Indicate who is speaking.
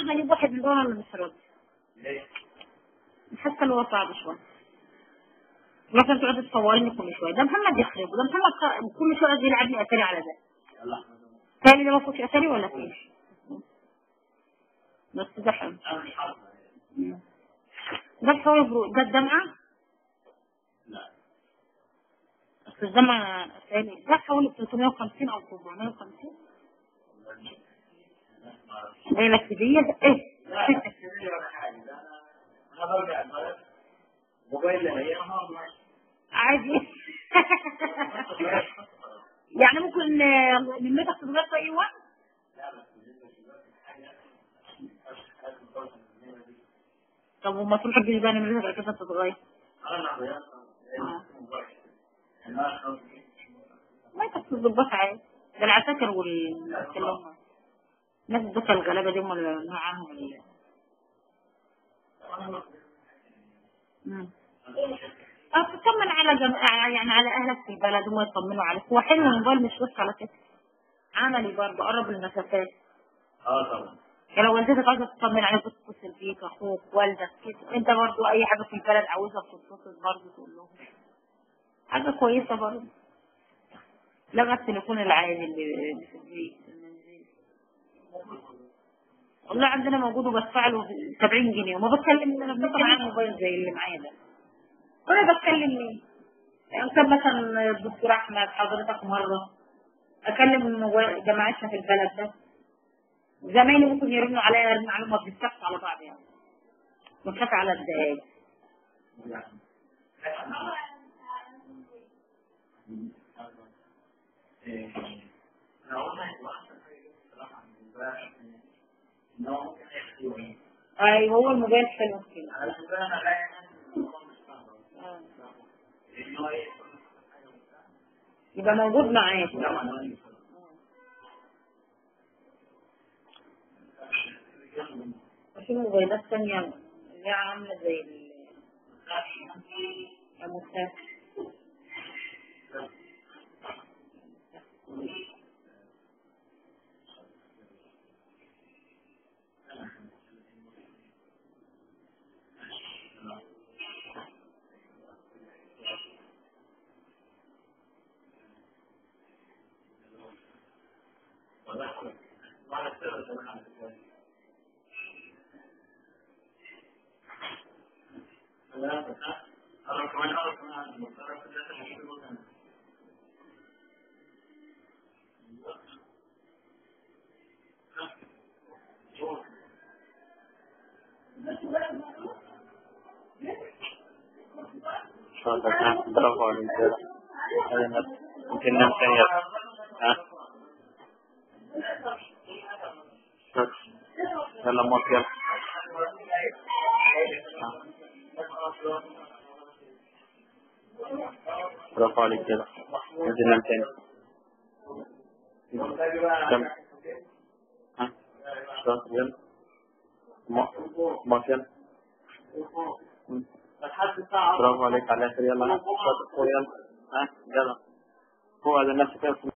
Speaker 1: النهارده اجيب واحد من دول اللي مش راضي حاسه ان هو صعب شويه مثلا تقعد تصورني كل شويه ده محمد يخرب ده محمد خ- كل شويه يجي يلعبني اتاري على ده تاني ده ما فيهوش اتاري ولا فيش بس ده حلو ده الحوار برو ده الدمعة بس الدمعة ثاني ده حوالي 350 أو 450 جاي لك هدية ده ايه عادي يعني ممكن آه، نمتك تتغير في أي وقت طب وما تروح تجيب بقى نمرتك كده تتغير ما انت بتظبط عادي ده العساكر والناس اللي هم الناس الدكة الغلابة دي هم اللي معاهم ال- مم. اه تطمن على جم... يعني على اهلك في البلد هم يطمنوا عليك هو حلو الموبايل مش بس على فكره عملي برضه قرب المسافات
Speaker 2: اه طبعا
Speaker 1: يعني لو والدتك عايزه تطمن عليك تتصل بيك اخوك والدك كده انت برضه اي حاجه في البلد عاوزها تتصل برضه تقول لهم حاجه كويسه برضه لغى التليفون العادي اللي اللي في البيت المنزلي. والله عندنا موجود وبدفع له 70 جنيه وما بتكلم انا بنبقى معايا موبايل زي اللي معايا ده وانا بتكلم ليه؟ يعني كان مثلا الدكتور احمد حضرتك مره اكلم الموبايل جماعتنا في البلد ده زمايلي ممكن يرنوا عليا يرنوا عليهم ما بنتفقش على بعض يعني بنخاف على الدقايق ايوه هو الموبايل حلو كده آه. يبقى موجود معاك في موبايلات تانية اللي هي عاملة زي ال المساك
Speaker 2: شاطر برافو عليك هذا نفس يمكن نفس ها شاطر يلا موت يلا برافو عليك كده نزل نام تاني كم ها شاطر يلا موت موت يلا برافو عليك على الاخر يلا ها شاطر فوق يلا ها يلا فوق هذا نفسك